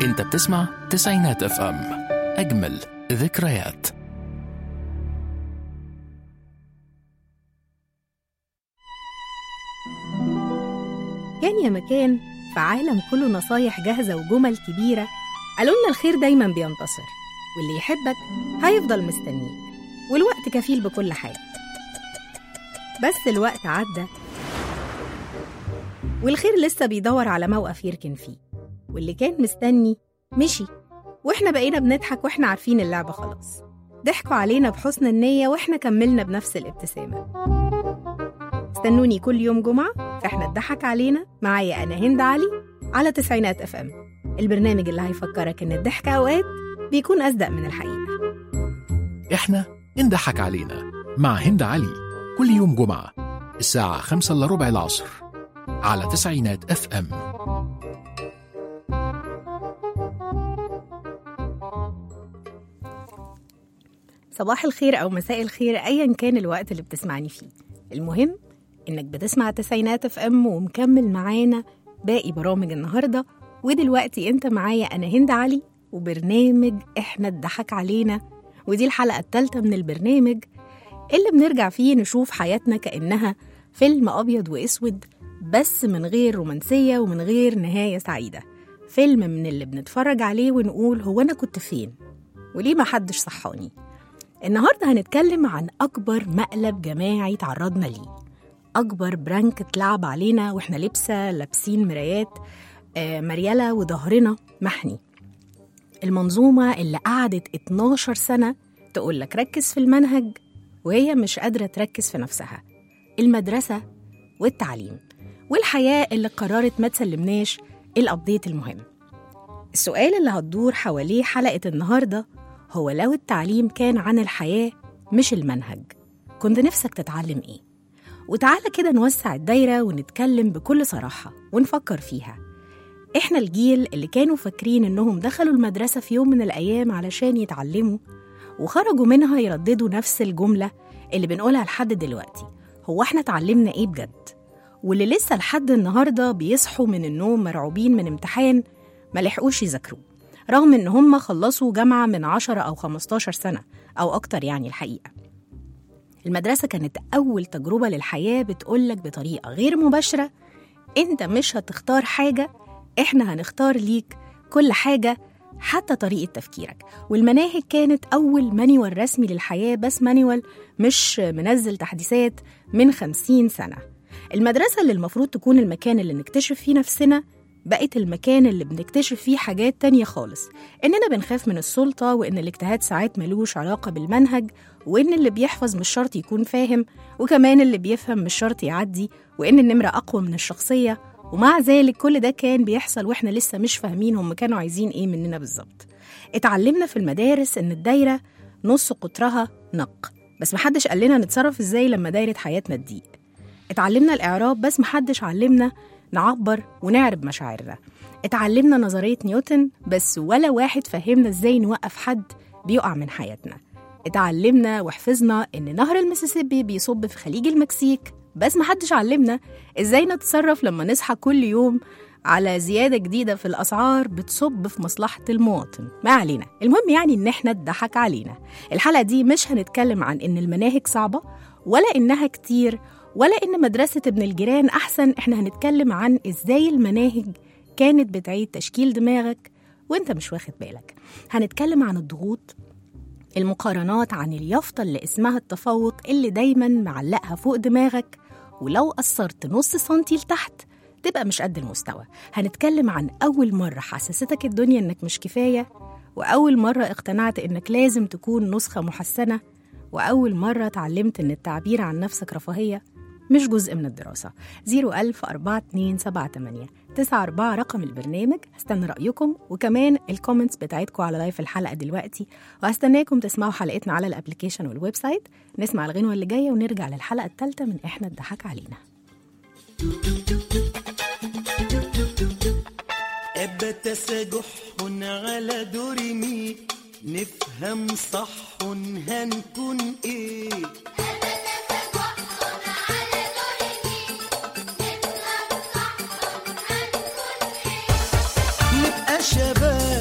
انت بتسمع تسعينات اف ام اجمل ذكريات كان يا مكان في عالم كله نصايح جاهزة وجمل كبيرة قالوا لنا الخير دايما بينتصر واللي يحبك هيفضل مستنيك والوقت كفيل بكل حاجة بس الوقت عدى والخير لسه بيدور على موقف يركن فيه واللي كان مستني مشي واحنا بقينا بنضحك واحنا عارفين اللعبة خلاص ضحكوا علينا بحسن النية واحنا كملنا بنفس الابتسامة استنوني كل يوم جمعة فاحنا اتضحك علينا معايا أنا هند علي على تسعينات اف ام البرنامج اللي هيفكرك إن الضحك أوقات بيكون أصدق من الحقيقة احنا انضحك علينا مع هند علي كل يوم جمعة الساعة خمسة إلا ربع العصر على تسعينات اف ام صباح الخير أو مساء الخير أيا كان الوقت اللي بتسمعني فيه المهم إنك بتسمع تسعينات اف ام ومكمل معانا باقي برامج النهاردة ودلوقتي أنت معايا أنا هند علي وبرنامج إحنا اتضحك علينا ودي الحلقة التالتة من البرنامج اللي بنرجع فيه نشوف حياتنا كأنها فيلم أبيض وأسود بس من غير رومانسية ومن غير نهاية سعيدة فيلم من اللي بنتفرج عليه ونقول هو أنا كنت فين وليه ما حدش صحاني النهاردة هنتكلم عن أكبر مقلب جماعي تعرضنا ليه أكبر برانك اتلعب علينا وإحنا لبسة لابسين مرايات آه مريالة وظهرنا محني المنظومة اللي قعدت 12 سنة تقول لك ركز في المنهج وهي مش قادرة تركز في نفسها المدرسة والتعليم والحياة اللي قررت ما تسلمناش الأبديت المهم السؤال اللي هتدور حواليه حلقة النهاردة هو لو التعليم كان عن الحياة مش المنهج كنت نفسك تتعلم إيه؟ وتعالى كده نوسع الدايرة ونتكلم بكل صراحة ونفكر فيها إحنا الجيل اللي كانوا فاكرين إنهم دخلوا المدرسة في يوم من الأيام علشان يتعلموا وخرجوا منها يرددوا نفس الجملة اللي بنقولها لحد دلوقتي هو إحنا اتعلمنا إيه بجد؟ واللي لسه لحد النهاردة بيصحوا من النوم مرعوبين من امتحان ما لحقوش يذاكروه رغم إن هم خلصوا جامعة من 10 أو 15 سنة أو أكتر يعني الحقيقة المدرسة كانت أول تجربة للحياة بتقولك بطريقة غير مباشرة أنت مش هتختار حاجة إحنا هنختار ليك كل حاجة حتى طريقة تفكيرك والمناهج كانت أول مانيوال رسمي للحياة بس مانيوال مش منزل تحديثات من خمسين سنة المدرسة اللي المفروض تكون المكان اللي نكتشف فيه نفسنا بقت المكان اللي بنكتشف فيه حاجات تانية خالص إننا بنخاف من السلطة وإن الاجتهاد ساعات ملوش علاقة بالمنهج وإن اللي بيحفظ مش شرط يكون فاهم وكمان اللي بيفهم مش شرط يعدي وإن النمرة أقوى من الشخصية ومع ذلك كل ده كان بيحصل وإحنا لسه مش فاهمين هم كانوا عايزين إيه مننا بالظبط اتعلمنا في المدارس إن الدايرة نص قطرها نق بس محدش قال لنا نتصرف إزاي لما دايرة حياتنا تضيق اتعلمنا الإعراب بس محدش علمنا نعبر ونعرب مشاعرنا اتعلمنا نظرية نيوتن بس ولا واحد فهمنا ازاي نوقف حد بيقع من حياتنا اتعلمنا وحفظنا ان نهر المسيسيبي بيصب في خليج المكسيك بس محدش علمنا ازاي نتصرف لما نصحى كل يوم على زيادة جديدة في الأسعار بتصب في مصلحة المواطن ما علينا المهم يعني إن إحنا اتضحك علينا الحلقة دي مش هنتكلم عن إن المناهج صعبة ولا إنها كتير ولا إن مدرسة ابن الجيران أحسن إحنا هنتكلم عن إزاي المناهج كانت بتعيد تشكيل دماغك وإنت مش واخد بالك هنتكلم عن الضغوط المقارنات عن اليافطة اللي اسمها التفوق اللي دايما معلقها فوق دماغك ولو قصرت نص سنتي لتحت تبقى مش قد المستوى هنتكلم عن أول مرة حسستك الدنيا إنك مش كفاية وأول مرة اقتنعت إنك لازم تكون نسخة محسنة وأول مرة اتعلمت إن التعبير عن نفسك رفاهية مش جزء من الدراسة 01000 4278 94 رقم البرنامج هستنى رأيكم وكمان الكومنتس بتاعتكم على لايف الحلقة دلوقتي وهستناكم تسمعوا حلقتنا على الابليكيشن والويب سايت نسمع الغنوة اللي جاية ونرجع للحلقة الثالثة من إحنا اتضحك علينا أبت سجح على دور مي نفهم صح هنكون ايه نبقى شباب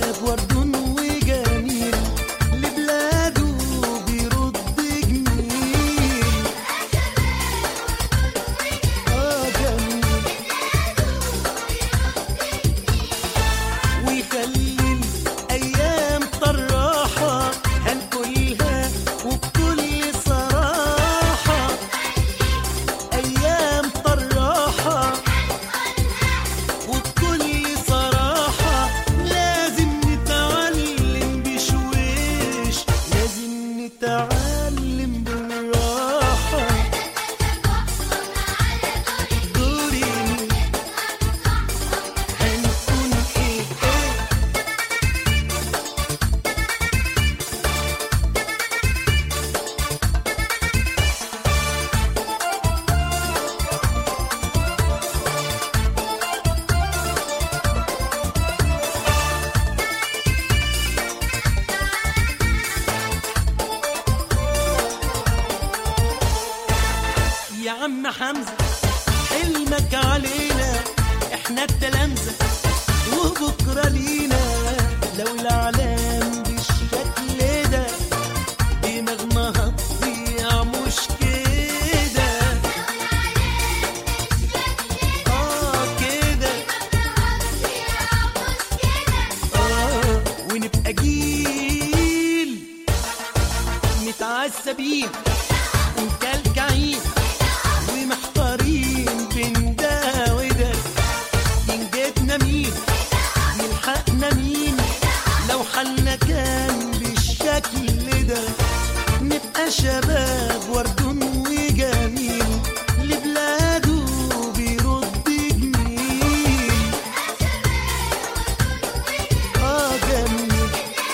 همزة حلمك علينا احنا التلامذة وبكرة لينا لو الإعلام بالشكل ده دماغنا هتضيع مش كده اه كده اه ونبقى جيل متعذبين ومكلكعين ومحتارين بين ده وده ينجدنا مين يلحقنا مين لو حالنا كان بالشكل ده نبقى شباب وردون وجميل لبلاده بيرد جميل اه جميل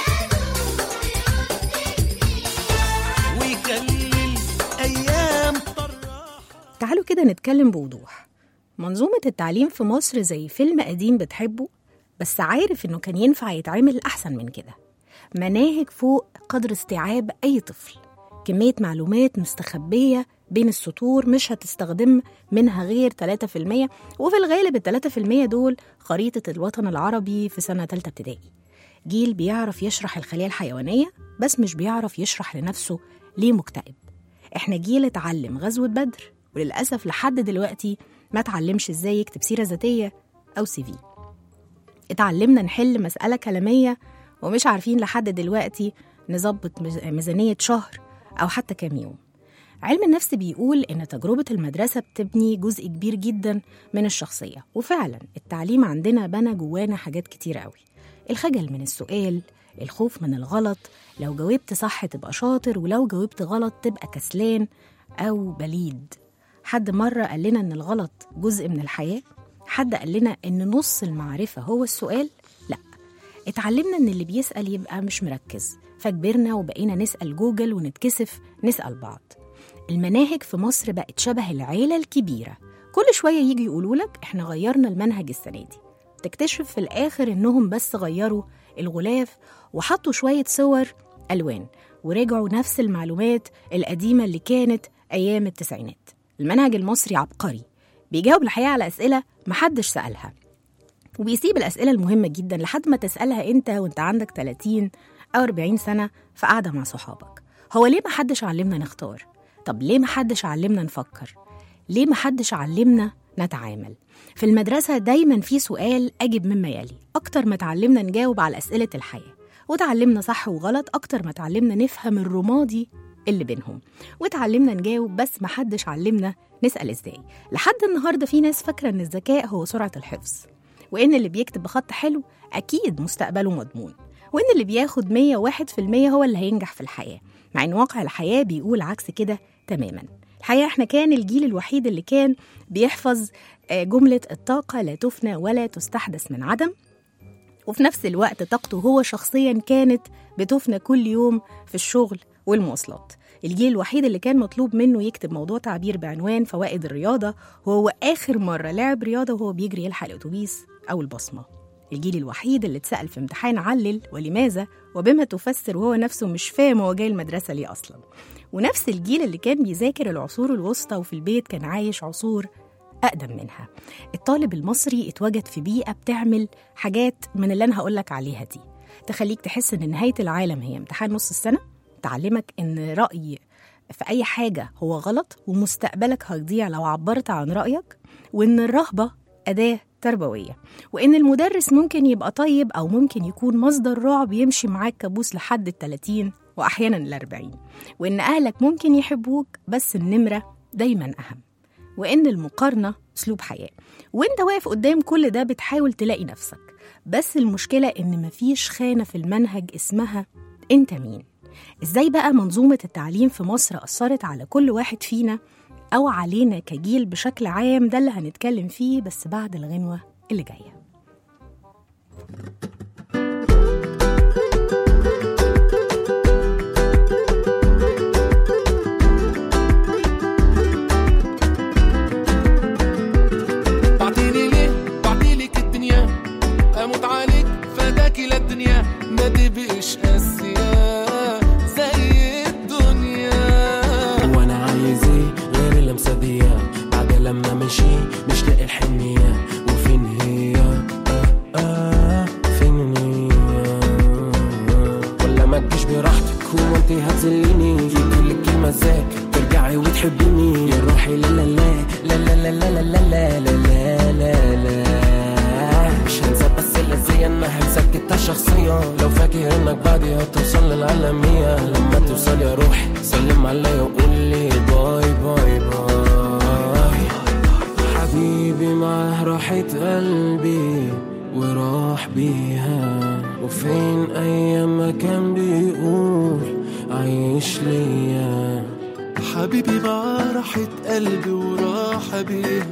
ويخلي الايام طراحه تعالوا كده نتكلم بوضوح منظومة التعليم في مصر زي فيلم قديم بتحبه بس عارف إنه كان ينفع يتعمل أحسن من كده مناهج فوق قدر استيعاب أي طفل كمية معلومات مستخبية بين السطور مش هتستخدم منها غير 3% وفي الغالب ال 3% دول خريطة الوطن العربي في سنة تالتة ابتدائي جيل بيعرف يشرح الخلية الحيوانية بس مش بيعرف يشرح لنفسه ليه مكتئب احنا جيل اتعلم غزوة بدر وللأسف لحد دلوقتي ما اتعلمش ازاي يكتب سيرة ذاتية أو سي في اتعلمنا نحل مسألة كلامية ومش عارفين لحد دلوقتي نظبط ميز- ميزانية شهر أو حتى كام يوم علم النفس بيقول إن تجربة المدرسة بتبني جزء كبير جدا من الشخصية وفعلا التعليم عندنا بنى جوانا حاجات كتير قوي الخجل من السؤال الخوف من الغلط لو جاوبت صح تبقى شاطر ولو جاوبت غلط تبقى كسلان أو بليد حد مرة قال لنا إن الغلط جزء من الحياة حد قال لنا إن نص المعرفة هو السؤال لا اتعلمنا إن اللي بيسأل يبقى مش مركز فكبرنا وبقينا نسأل جوجل ونتكسف نسأل بعض المناهج في مصر بقت شبه العيلة الكبيرة كل شوية يجي يقولوا لك احنا غيرنا المنهج السنة دي تكتشف في الآخر إنهم بس غيروا الغلاف وحطوا شوية صور ألوان ورجعوا نفس المعلومات القديمة اللي كانت أيام التسعينات المنهج المصري عبقري بيجاوب الحقيقة على أسئلة محدش سألها وبيسيب الأسئلة المهمة جدا لحد ما تسألها أنت وأنت عندك 30 أو 40 سنة في قعدة مع صحابك هو ليه محدش علمنا نختار؟ طب ليه محدش علمنا نفكر؟ ليه محدش علمنا نتعامل؟ في المدرسة دايما في سؤال أجب مما يلي أكتر ما تعلمنا نجاوب على أسئلة الحياة وتعلمنا صح وغلط أكتر ما تعلمنا نفهم الرمادي اللي بينهم وتعلمنا نجاوب بس محدش علمنا نسأل إزاي لحد النهاردة في ناس فاكرة إن الذكاء هو سرعة الحفظ وإن اللي بيكتب بخط حلو أكيد مستقبله مضمون وإن اللي بياخد 101% هو اللي هينجح في الحياة مع إن واقع الحياة بيقول عكس كده تماما الحقيقة إحنا كان الجيل الوحيد اللي كان بيحفظ آه، جملة الطاقة لا تفنى ولا تستحدث من عدم وفي نفس الوقت طاقته هو شخصيا كانت بتفنى كل يوم في الشغل والمواصلات الجيل الوحيد اللي كان مطلوب منه يكتب موضوع تعبير بعنوان فوائد الرياضة وهو آخر مرة لعب رياضة وهو بيجري يلحق الأتوبيس أو البصمة الجيل الوحيد اللي اتسأل في امتحان علل ولماذا وبما تفسر وهو نفسه مش فاهم هو جاي المدرسة ليه أصلا ونفس الجيل اللي كان بيذاكر العصور الوسطى وفي البيت كان عايش عصور أقدم منها الطالب المصري اتوجد في بيئة بتعمل حاجات من اللي أنا هقولك عليها دي تخليك تحس إن نهاية العالم هي امتحان نص السنة تعلمك إن رأي في أي حاجة هو غلط ومستقبلك هيضيع لو عبرت عن رأيك وإن الرهبة أداة تربوية وإن المدرس ممكن يبقى طيب أو ممكن يكون مصدر رعب يمشي معاك كابوس لحد التلاتين وأحيانا الأربعين وإن أهلك ممكن يحبوك بس النمرة دايما أهم وإن المقارنة أسلوب حياة وإنت واقف قدام كل ده بتحاول تلاقي نفسك بس المشكلة إن مفيش خانة في المنهج اسمها أنت مين إزاي بقى منظومة التعليم في مصر أثرت على كل واحد فينا أو علينا كجيل بشكل عام ده اللي هنتكلم فيه بس بعد الغنوة اللي جاية بعتيلي ليه بعتيلك الدنيا اموت عليك فداك للدنيا ما تبقش قاسية زي الدنيا وانا عايز ايه غير اللمسه دي بعد شخصية لو فاكر انك بعدها توصل للعالمية لما توصل يا روحي سلم عليا وقول لي باي باي باي حبيبي معاه راحت قلبي وراح بيها وفين ايام ما كان بيقول عيش ليا حبيبي معاه راحة قلبي وراحة بيها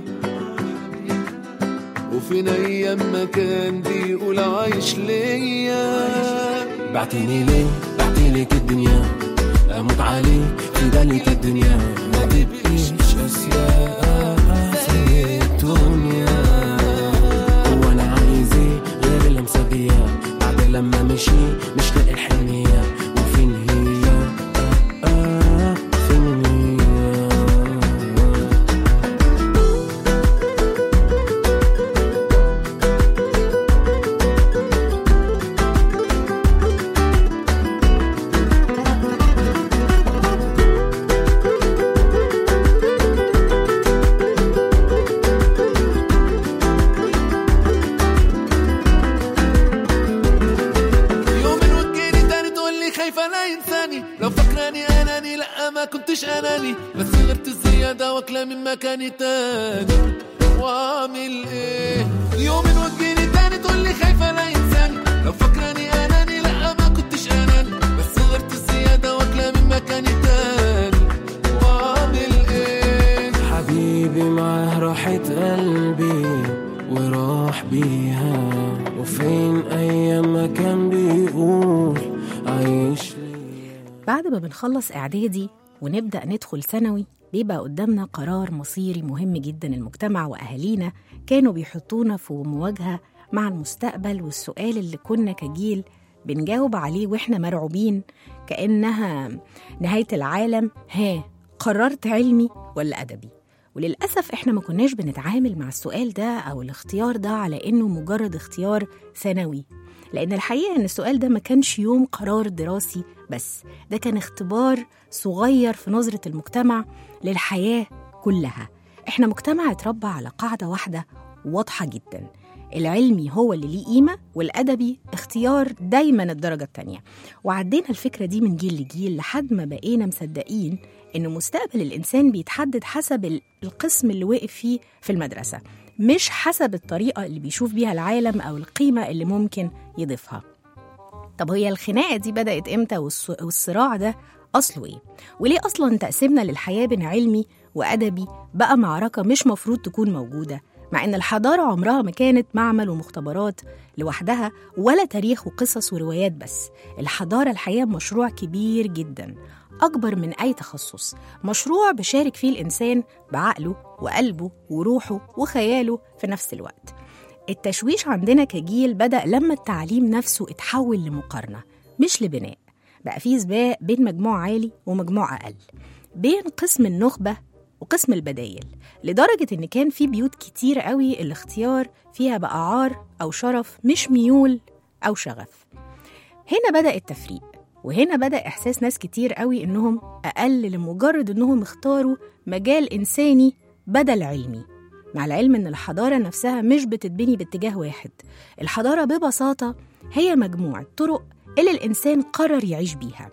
وفين ايام ما كان بيقول عايش ليا بعتيني ليه بعتيلك الدنيا اموت عليك في بالك الدنيا ما تبقيش اسياء في الدنيا وانا عايز ايه غير اللمسه دي بعد لما مشي مش لاقي الحنيه وفين هي آه آه فين هي يومين وتجيني تاني تقول لي خايفة لا ينساني لو فاكراني اناني لا ما كنتش اناني بس غبت الزيادة واكلة من مكاني تاني واعمل ايه يومين وتجيني تاني تقول لي خايفة لا ينساني لو فاكراني اناني لا ما كنتش اناني بس غبت الزيادة واكلة من مكاني تاني واعمل ايه حبيبي معاه راحت قلبي وراح بيها وفين ايام ما كان بيقول عيش ليا بعد ما بنخلص إعدادي ونبدأ ندخل ثانوي بيبقى قدامنا قرار مصيري مهم جدا المجتمع وأهالينا كانوا بيحطونا في مواجهة مع المستقبل والسؤال اللي كنا كجيل بنجاوب عليه وإحنا مرعوبين كأنها نهاية العالم ها قررت علمي ولا أدبي وللأسف إحنا ما كناش بنتعامل مع السؤال ده أو الاختيار ده على إنه مجرد اختيار ثانوي لأن الحقيقة إن السؤال ده ما كانش يوم قرار دراسي بس ده كان اختبار صغير في نظرة المجتمع للحياة كلها إحنا مجتمع اتربى على قاعدة واحدة واضحة جدا العلمي هو اللي ليه قيمة والأدبي اختيار دايما الدرجة التانية وعدينا الفكرة دي من جيل لجيل لحد ما بقينا مصدقين إن مستقبل الإنسان بيتحدد حسب ال- القسم اللي وقف فيه في المدرسة مش حسب الطريقة اللي بيشوف بيها العالم أو القيمة اللي ممكن يضيفها طب هي الخناقة دي بدأت إمتى والص- والصراع ده أصله إيه؟ وليه أصلا تقسيمنا للحياة بين علمي وأدبي بقى معركة مش مفروض تكون موجودة مع إن الحضارة عمرها ما كانت معمل ومختبرات لوحدها ولا تاريخ وقصص وروايات بس الحضارة الحقيقة مشروع كبير جدا أكبر من أي تخصص مشروع بشارك فيه الإنسان بعقله وقلبه وروحه وخياله في نفس الوقت التشويش عندنا كجيل بدأ لما التعليم نفسه اتحول لمقارنة مش لبناء بقى فيه سباق بين مجموع عالي ومجموع أقل بين قسم النخبة وقسم البدايل لدرجة إن كان في بيوت كتير قوي الاختيار فيها بقى عار أو شرف مش ميول أو شغف هنا بدأ التفريق وهنا بدأ إحساس ناس كتير قوي إنهم أقل لمجرد إنهم اختاروا مجال إنساني بدل علمي مع العلم إن الحضارة نفسها مش بتتبني باتجاه واحد الحضارة ببساطة هي مجموعة طرق اللي الإنسان قرر يعيش بيها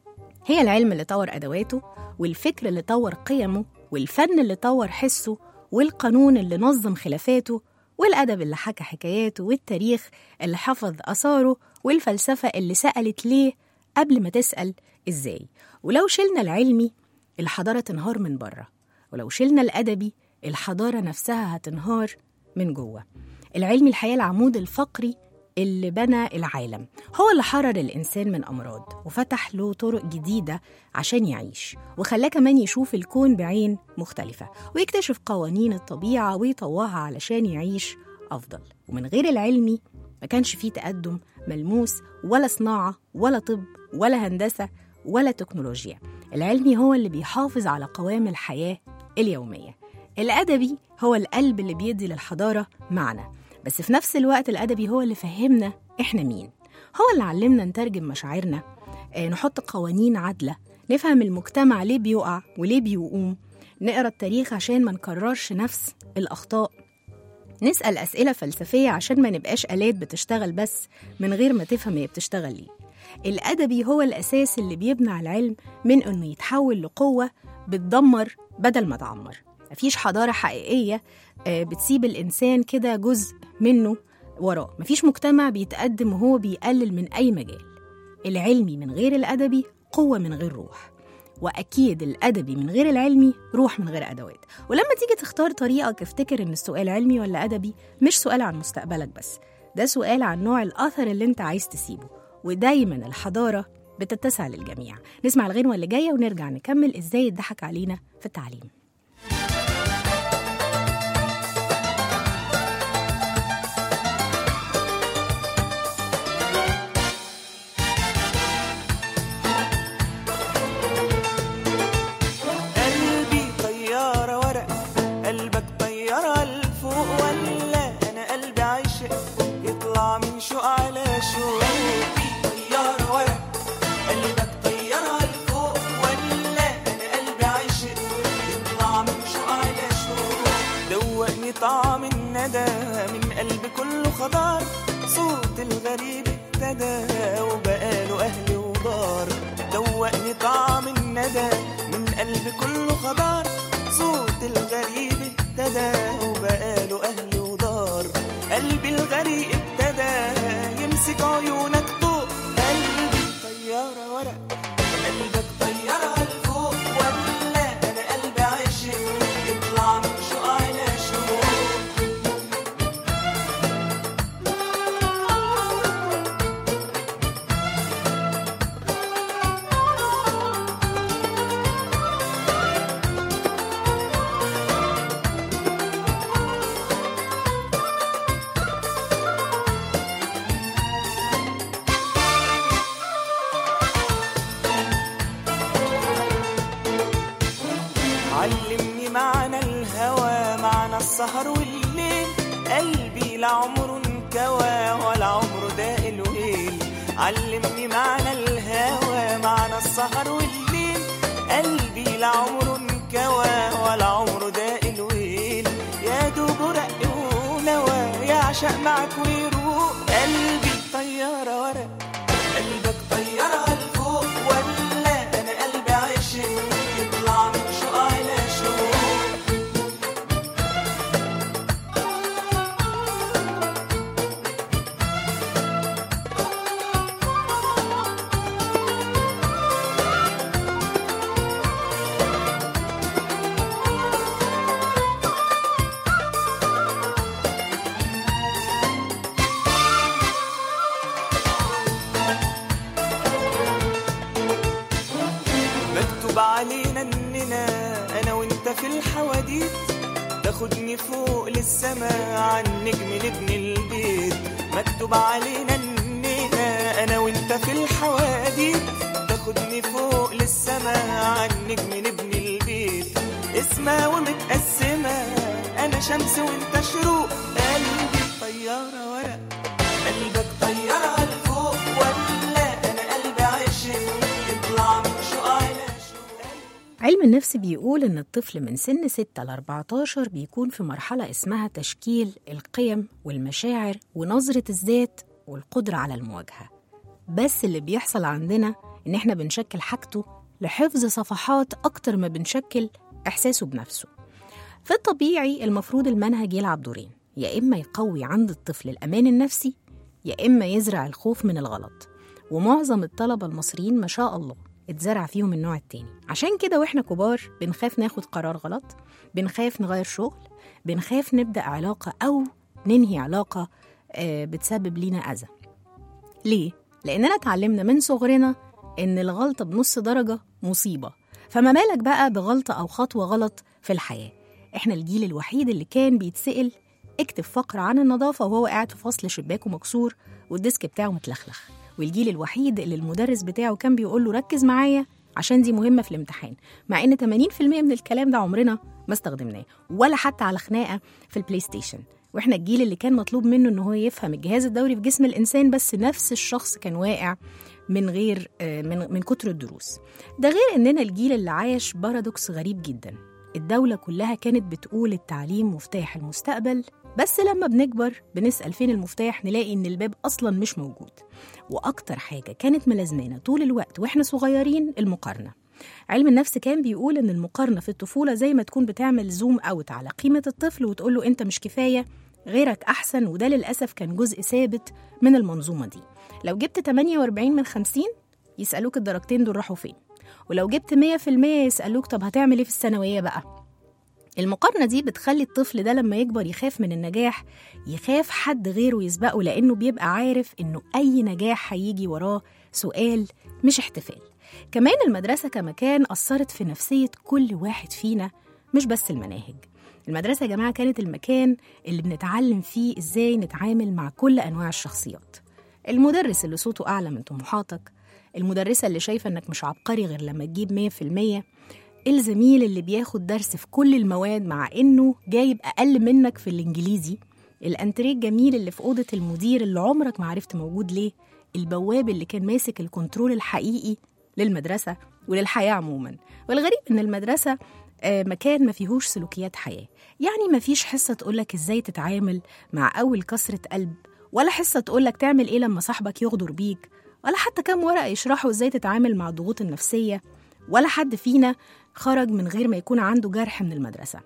هي العلم اللي طور أدواته والفكر اللي طور قيمه والفن اللي طور حسه والقانون اللي نظم خلافاته والأدب اللي حكى حكاياته والتاريخ اللي حفظ آثاره والفلسفة اللي سألت ليه قبل ما تسأل إزاي ولو شلنا العلمي الحضارة تنهار من بره ولو شلنا الأدبي الحضارة نفسها هتنهار من جوه العلمي الحقيقة العمود الفقري اللي بنى العالم هو اللي حرر الإنسان من أمراض وفتح له طرق جديدة عشان يعيش وخلاه كمان يشوف الكون بعين مختلفة ويكتشف قوانين الطبيعة ويطوعها علشان يعيش أفضل ومن غير العلمي ما كانش فيه تقدم ملموس ولا صناعة ولا طب ولا هندسة ولا تكنولوجيا العلمي هو اللي بيحافظ على قوام الحياة اليومية الأدبي هو القلب اللي بيدي للحضارة معنى بس في نفس الوقت الأدبي هو اللي فهمنا إحنا مين هو اللي علمنا نترجم مشاعرنا آه، نحط قوانين عادلة نفهم المجتمع ليه بيقع وليه بيقوم نقرا التاريخ عشان ما نكررش نفس الأخطاء نسأل أسئلة فلسفية عشان ما نبقاش آلات بتشتغل بس من غير ما تفهم هي بتشتغل ليه الأدبي هو الأساس اللي بيبنى العلم من إنه يتحول لقوة بتدمر بدل ما تعمر مفيش حضارة حقيقية آه، بتسيب الإنسان كده جزء منه وراه مفيش مجتمع بيتقدم وهو بيقلل من أي مجال العلمي من غير الأدبي قوة من غير روح وأكيد الأدبي من غير العلمي روح من غير أدوات ولما تيجي تختار طريقك افتكر إن السؤال علمي ولا أدبي مش سؤال عن مستقبلك بس ده سؤال عن نوع الأثر اللي أنت عايز تسيبه ودايما الحضارة بتتسع للجميع نسمع الغنوة اللي جاية ونرجع نكمل إزاي اتضحك علينا في التعليم قلبي طيارة ورق قلبك طيارة لفوق ولا أنا قلبي عاشق يطلع من شوق على شوق قلبي طيارة ورق قلبك طيارة لفوق ولا أنا قلبي عاشق يطلع من شوق على شوق دوقني طعم الندى من قلبي كله خضار صوت الغريب ابتدى وبقاله أهل ودار دوقني طعم الندى من قلبي كله خضار صوت الغريب ابتدى وبقاله أهل ودار قلبي الغريب ابتدى يمسك عيونك طوق قلبي طيارة ورق قلبك طيارة لفوق ولا أنا قلبي عاشق يطلع من شوق على شوق علمني معنى الهوى معنى السهر والليل قلبي لعمره انكوى ولا عمره داق الويل علمني معنى الهوى معنى السهر والليل قلبي لعمره انكوى ولا عمره داق الويل يا دوب رق ونوى يعشق معك ويروق قلبي طيارة ورق قلبك طيارة لفوق ولا أنا قلبي عاشق يطلع من شوق على شوق مكتوب علينا اننا انا وانت في الحواديت تاخدني فوق للسما عن نجم نبني البيت مكتوب علينا اننا انا وانت في الحواديت تاخدني فوق للسما عن نجم نبني البيت اسمها ومتقسمة انا شمس وانت شروق قلبي طيارة ورق قلبك طيارة لفوق ولا انا قلبي عاشق يطلع من شوق على شوق علم النفس بيقول إن الطفل من سن 6 ل 14 بيكون في مرحلة اسمها تشكيل القيم والمشاعر ونظرة الذات والقدرة على المواجهة بس اللي بيحصل عندنا إن إحنا بنشكل حاجته لحفظ صفحات أكتر ما بنشكل إحساسه بنفسه في الطبيعي المفروض المنهج يلعب دورين يا إما يقوي عند الطفل الأمان النفسي يا إما يزرع الخوف من الغلط ومعظم الطلبة المصريين ما شاء الله اتزرع فيهم النوع التاني عشان كده واحنا كبار بنخاف ناخد قرار غلط بنخاف نغير شغل بنخاف نبدأ علاقة أو ننهي علاقة آه، بتسبب لينا أذى ليه؟ لأننا اتعلمنا من صغرنا إن الغلطة بنص درجة مصيبة فما بالك بقى بغلطة أو خطوة غلط في الحياة إحنا الجيل الوحيد اللي كان بيتسأل اكتب فقرة عن النظافة وهو قاعد في فصل شباكه مكسور والديسك بتاعه متلخلخ والجيل الوحيد اللي المدرس بتاعه كان بيقول له ركز معايا عشان دي مهمة في الامتحان مع إن 80% من الكلام ده عمرنا ما استخدمناه ولا حتى على خناقة في البلاي ستيشن واحنا الجيل اللي كان مطلوب منه ان هو يفهم الجهاز الدوري في جسم الانسان بس نفس الشخص كان واقع من غير آه، من من كتر الدروس ده غير اننا الجيل اللي عايش بارادوكس غريب جدا الدولة كلها كانت بتقول التعليم مفتاح المستقبل بس لما بنكبر بنسأل فين المفتاح نلاقي إن الباب أصلا مش موجود وأكتر حاجة كانت ملازمانا طول الوقت وإحنا صغيرين المقارنة علم النفس كان بيقول إن المقارنة في الطفولة زي ما تكون بتعمل زوم أوت على قيمة الطفل وتقول له أنت مش كفاية غيرك أحسن وده للأسف كان جزء ثابت من المنظومة دي لو جبت 48 من 50 يسألوك الدرجتين دول راحوا فين ولو جبت 100% يسألوك طب هتعمل ايه في الثانوية بقى المقارنة دي بتخلي الطفل ده لما يكبر يخاف من النجاح يخاف حد غيره يسبقه لأنه بيبقى عارف إنه أي نجاح هيجي وراه سؤال مش احتفال كمان المدرسة كمكان أثرت في نفسية كل واحد فينا مش بس المناهج المدرسة يا جماعة كانت المكان اللي بنتعلم فيه إزاي نتعامل مع كل أنواع الشخصيات المدرس اللي صوته أعلى من طموحاتك المدرسة اللي شايفة إنك مش عبقري غير لما تجيب 100% الزميل اللي بياخد درس في كل المواد مع إنه جايب أقل منك في الإنجليزي الأنتريه الجميل اللي في أوضة المدير اللي عمرك ما عرفت موجود ليه البواب اللي كان ماسك الكنترول الحقيقي للمدرسة وللحياة عموما والغريب إن المدرسة آه، مكان ما فيهوش سلوكيات حياة يعني ما فيش حصة تقولك إزاي تتعامل مع أول كسرة قلب ولا حصة تقولك تعمل إيه لما صاحبك يغدر بيك ولا حتى كام ورقة يشرحوا إزاي تتعامل مع الضغوط النفسية ولا حد فينا خرج من غير ما يكون عنده جرح من المدرسة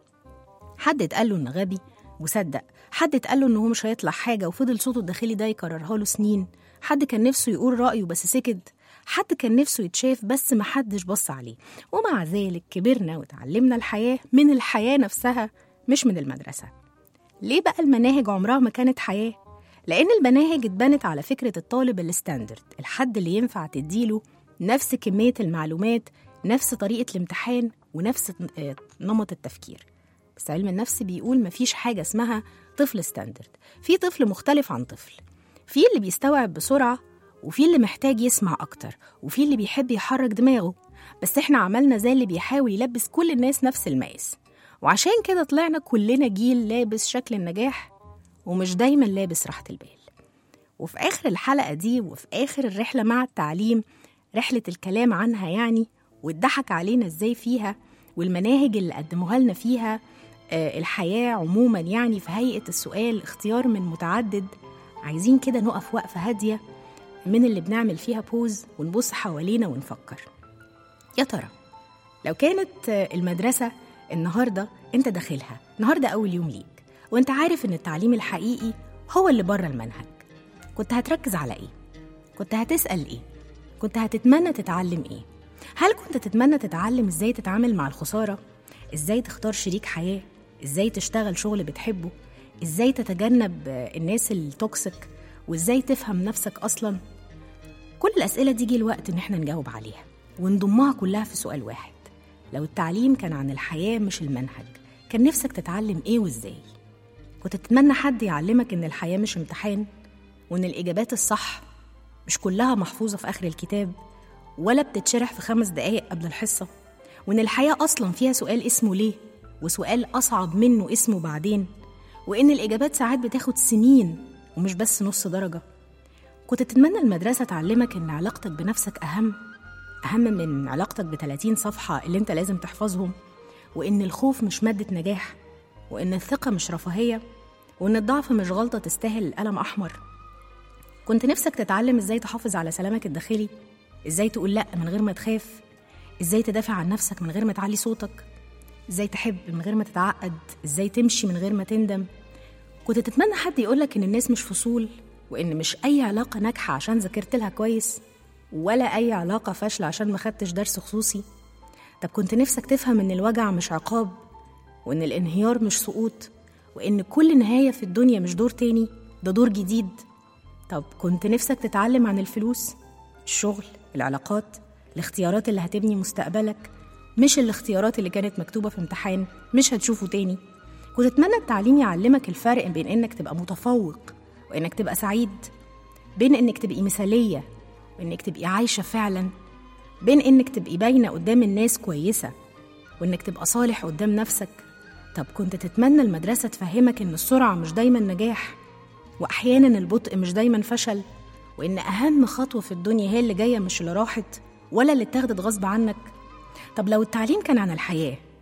حد اتقال له إنه غبي وصدق حد اتقال له إنه هو مش هيطلع حاجة وفضل صوته الداخلي ده يكررها له سنين حد كان نفسه يقول رأيه بس سكت حد كان نفسه يتشاف بس محدش بص عليه ومع ذلك كبرنا وتعلمنا الحياة من الحياة نفسها مش من المدرسة ليه بقى المناهج عمرها ما كانت حياة؟ لأن المناهج اتبنت على فكرة الطالب الستاندرد الحد اللي ينفع تديله نفس كمية المعلومات نفس طريقة الامتحان ونفس آه، نمط التفكير بس علم النفس بيقول مفيش حاجة اسمها طفل ستاندرد في طفل مختلف عن طفل في اللي بيستوعب بسرعة وفي اللي محتاج يسمع أكتر وفي اللي بيحب يحرك دماغه بس احنا عملنا زي اللي بيحاول يلبس كل الناس نفس المقاس وعشان كده طلعنا كلنا جيل لابس شكل النجاح ومش دايما لابس راحة البال وفي آخر الحلقة دي وفي آخر الرحلة مع التعليم رحلة الكلام عنها يعني واتضحك علينا ازاي فيها والمناهج اللي قدموها لنا فيها آه، الحياة عموما يعني في هيئة السؤال اختيار من متعدد عايزين كده نقف وقفة هادية من اللي بنعمل فيها بوز ونبص حوالينا ونفكر يا ترى لو كانت آه، المدرسة النهاردة انت داخلها النهاردة أول يوم ليك وانت عارف ان التعليم الحقيقي هو اللي بره المنهج كنت هتركز على ايه؟ كنت هتسأل ايه؟ كنت هتتمنى تتعلم ايه؟ هل كنت تتمنى تتعلم ازاي تتعامل مع الخسارة؟ ازاي تختار شريك حياة؟ ازاي تشتغل شغل بتحبه؟ ازاي تتجنب آه، الناس التوكسيك؟ وازاي تفهم نفسك اصلا؟ كل الأسئلة دي جه الوقت إن إحنا نجاوب عليها ونضمها كلها في سؤال واحد لو التعليم كان عن الحياة مش المنهج كان نفسك تتعلم إيه وإزاي؟ كنت تتمنى حد يعلمك إن الحياة مش امتحان وإن الإجابات الصح مش كلها محفوظة في آخر الكتاب ولا بتتشرح في خمس دقايق قبل الحصة وإن الحياة أصلا فيها سؤال اسمه ليه وسؤال أصعب منه اسمه بعدين وإن الإجابات ساعات بتاخد سنين ومش بس نص درجة كنت تتمنى المدرسة تعلمك إن علاقتك بنفسك أهم أهم من علاقتك ب 30 صفحة اللي أنت لازم تحفظهم وإن الخوف مش مادة نجاح وإن الثقة مش رفاهية وإن الضعف مش غلطة تستاهل قلم أحمر كنت نفسك تتعلم إزاي تحافظ على سلامك الداخلي إزاي تقول لأ من غير ما تخاف إزاي تدافع عن نفسك من غير ما تعلي صوتك إزاي تحب من غير ما تتعقد إزاي تمشي من غير ما تندم كنت تتمنى حد يقولك إن الناس مش فصول وإن مش أي علاقة ناجحة عشان ذاكرت لها كويس ولا أي علاقة فاشلة عشان ما خدتش درس خصوصي طب كنت نفسك تفهم إن الوجع مش عقاب وإن الانهيار مش سقوط وإن كل نهاية في الدنيا مش دور تاني ده دور جديد طب كنت نفسك تتعلم عن الفلوس الشغل العلاقات الاختيارات اللي هتبني مستقبلك مش الاختيارات اللي كانت مكتوبة في امتحان مش هتشوفه تاني كنت تتمنى التعليم يعلمك الفرق بين انك تبقى متفوق وانك تبقى سعيد بين انك تبقي مثالية وانك تبقي عايشة فعلا بين انك تبقي باينة قدام الناس كويسة وانك تبقى صالح قدام نفسك طب كنت تتمنى المدرسة تفهمك ان السرعة مش دايما نجاح واحيانا البطء مش دايما فشل وان اهم خطوة في الدنيا هي اللي جاية مش اللي راحت ولا اللي اتاخدت غصب عنك طب لو التعليم كان عن الحياة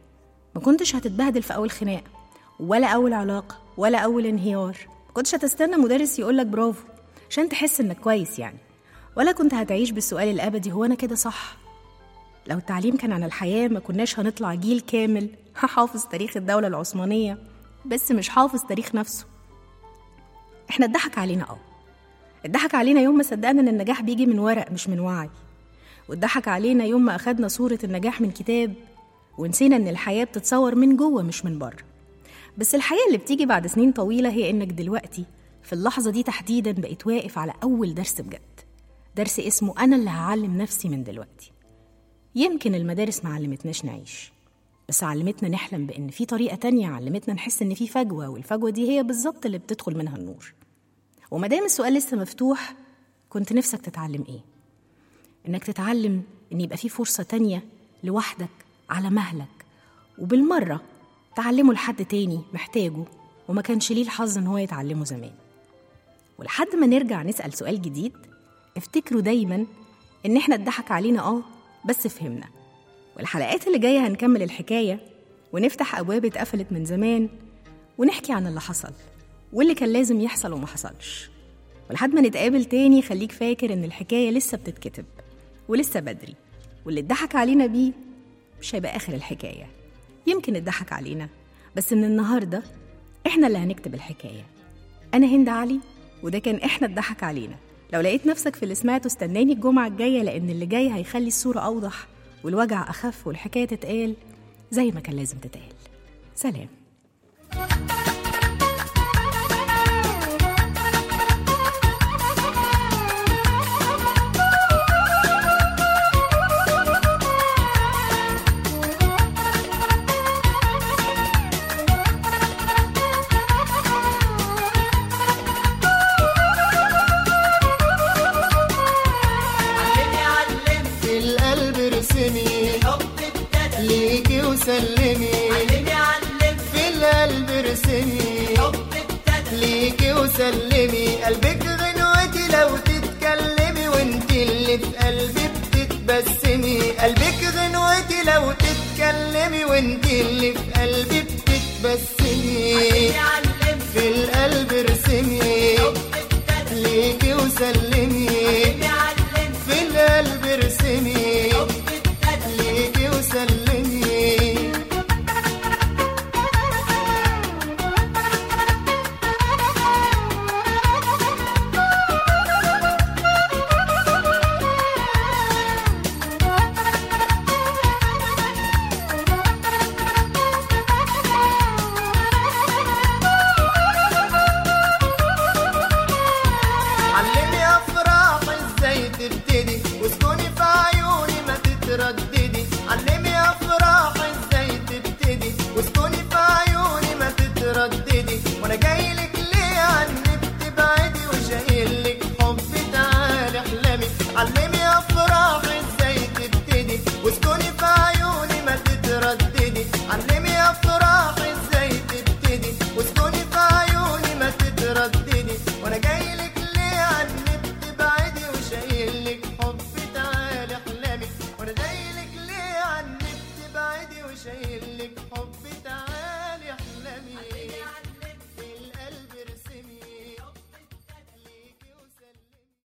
ما كنتش هتتبهدل في أول خناقة ولا أول علاقة ولا أول انهيار ما كنتش هتستنى مدرس يقولك برافو عشان تحس إنك كويس يعني ولا كنت هتعيش بالسؤال الأبدي هو أنا كده صح لو التعليم كان عن الحياة ما كناش هنطلع جيل كامل حافظ تاريخ الدولة العثمانية بس مش حافظ تاريخ نفسه احنا اتضحك علينا اه اتضحك علينا يوم ما صدقنا ان النجاح بيجي من ورق مش من وعي واتضحك علينا يوم ما اخدنا صورة النجاح من كتاب ونسينا ان الحياة بتتصور من جوه مش من بره بس الحقيقة اللي بتيجي بعد سنين طويلة هي انك دلوقتي في اللحظة دي تحديدا بقيت واقف على أول درس بجد درس اسمه أنا اللي هعلم نفسي من دلوقتي يمكن المدارس ما علمتناش نعيش بس علمتنا نحلم بإن في طريقة تانية علمتنا نحس إن في فجوة والفجوة دي هي بالظبط اللي بتدخل منها النور ومادام السؤال لسه مفتوح كنت نفسك تتعلم إيه؟ إنك تتعلم إن يبقى في فرصة تانية لوحدك على مهلك وبالمرة تعلمه لحد تاني محتاجه وما كانش ليه الحظ إن هو يتعلمه زمان ولحد ما نرجع نسأل سؤال جديد افتكروا دايما إن إحنا اتضحك علينا آه بس فهمنا والحلقات اللي جاية هنكمل الحكاية ونفتح أبواب اتقفلت من زمان ونحكي عن اللي حصل واللي كان لازم يحصل وما حصلش ولحد ما نتقابل تاني خليك فاكر إن الحكاية لسه بتتكتب ولسه بدري واللي اتضحك علينا بيه مش هيبقى آخر الحكاية يمكن اتضحك علينا بس من النهاردة إحنا اللي هنكتب الحكاية أنا هند علي وده كان إحنا اتضحك علينا لو لقيت نفسك في اللي سمعته استناني الجمعة الجاية لأن اللي جاي هيخلي الصورة أوضح والوجع أخف والحكاية تتقال زي ما كان لازم تتقال سلام علمي علمي في القلب ارسمي حب ابتدى ليكي وسلمي علمي علمي في القلب ارسمي حب ابتدى ليكي وسلمي قلبك غنوتي لو تتكلمي وانت اللي في قلبي بتتبسمي قلبك غنوتي لو تتكلمي وانت اللي في قلبي بتتبسمي علمي علمي في القلب ارسمي حب ابتدى ليكي وسلمي علمي علمي في القلب ارسمي حب ابتدى ليكي وسلمي علمي افراح ازاي تبتدي واسكني في عيوني ما تترددي علمي افراح ازاي تبتدي واسكني في عيوني ما تترددي وانا جاي لك ليه عني بتبعدي وشايل لك حب تعالي احلمي علمي افراح ازاي تبتدي واسكني في عيوني ما تترددي علمي افراح ازاي تبتدي واسكني في عيوني ما تترددي